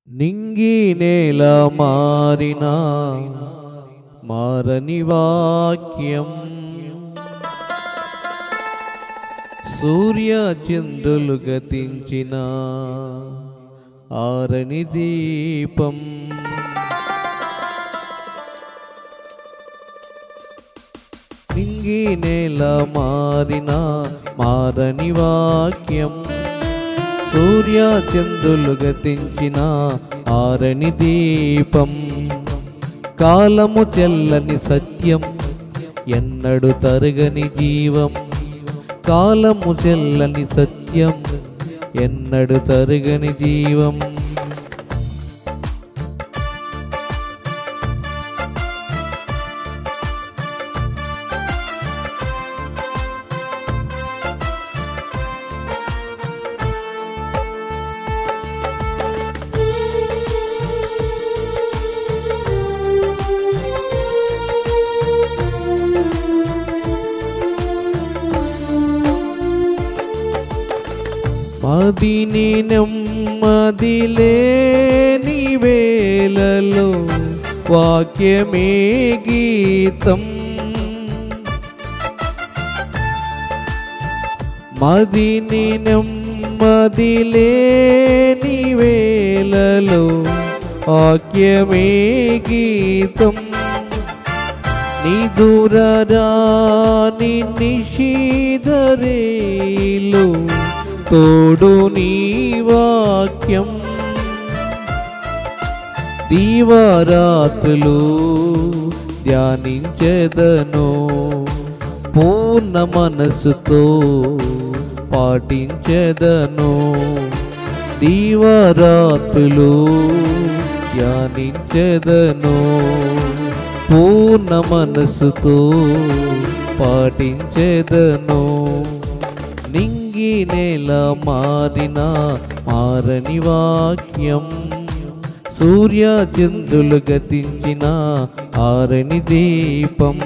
నింగి నేల మారిన మారని వాక్యం సూర్య చంద్రులు గతించిన ఆరని దీపం నింగి నేల మారిన మారని వాక్యం సూర్య చంద్రులు గతించిన ఆరని దీపం కాలము చెల్లని సత్యం ఎన్నడు తరగని జీవం కాలము చెల్లని సత్యం ఎన్నడు తరగని జీవం మదిని నెమ్మది లేని వేలలో వాక్యమే గీతం మదిని నెమ్మది లేని వేలలో వాక్యమే గీతం నిదురరాని నిషిధరేలు తోడు నీ వాక్యం దీవారాత్రులు ధ్యానించెదను పూర్ణ మనస్సుతో పాటించెదను దీవారాత్రులు ధ్యానించెదను పూర్ణ మనస్సుతో పాటించెదను నింగి నేల మారిన మారని వాక్యం సూర్య చంద్రులు గతించిన ఆరని దీపం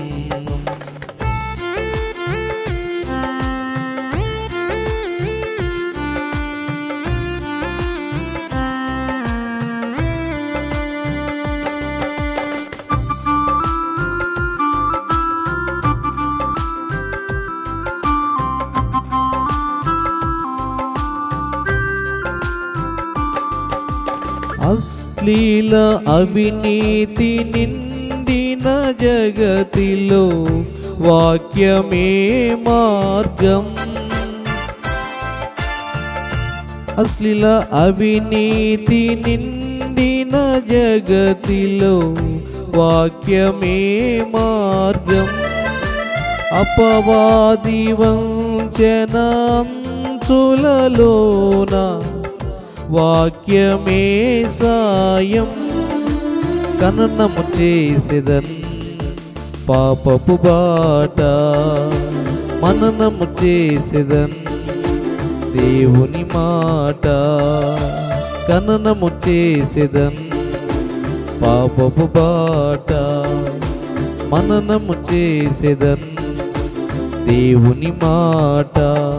అశ్లీల అవినీతి నిండిన జగతిలో వాక్యమే మార్గం అశ్లీల అవినీతి నిండిన జగతిలో వాక్యమే మార్గం అపవాది వంచనంచులలోన వాక్యమే సాయం కననము చేసేదన్ పాపపు బాట మననము చేసేదన్ దేవుని మాట కననము చేసేదన్ పాపపు బాట మననము చేసేదన్ దేవుని మాట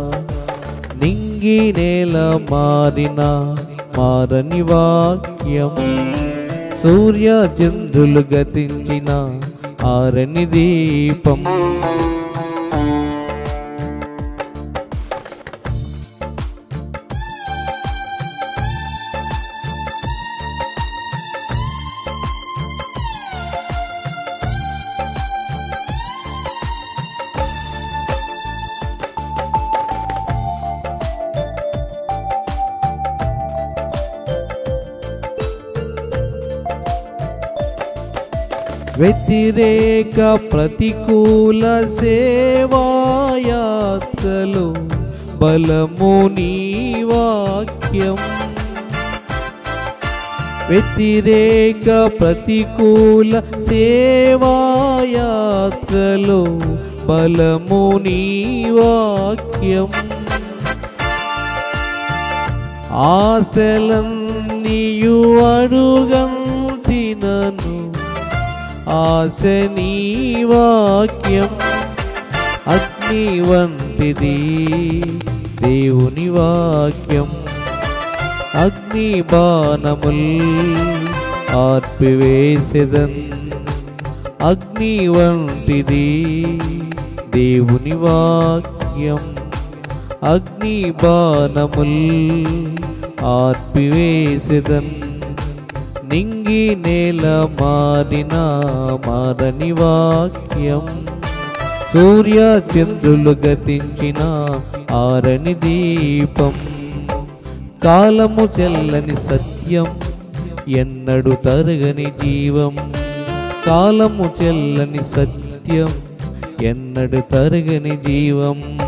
నింగి నేల మారిన మారని వాక్యం సూర్య చంద్రులు గతించిన ఆరని దీపం వ్యతిరేక ప్రతికూల సేవాయాత్రలు బలము నీ వాక్యం వ్యతిరేక ప్రతికూల సేవాయాత్రలు బలము నీ వాక్యం ఆశలన్నీయు అడుగంటినను ఆశ నీ వాక్యం అగ్ని వంటిది దేవుని వాక్యం అగ్ని బాణముల్ ఆర్పివేసెదన్ అగ్ని వంటిది దేవుని వాక్యం అగ్ని బాణముల్ ఆర్పివేసెదన్ నింగి నేల మారిన మారని వాక్యం సూర్య చంద్రులు గతించిన ఆరని దీపం కాలము చెల్లని సత్యం ఎన్నడు తరగని జీవం కాలము చెల్లని సత్యం ఎన్నడు తరగని జీవం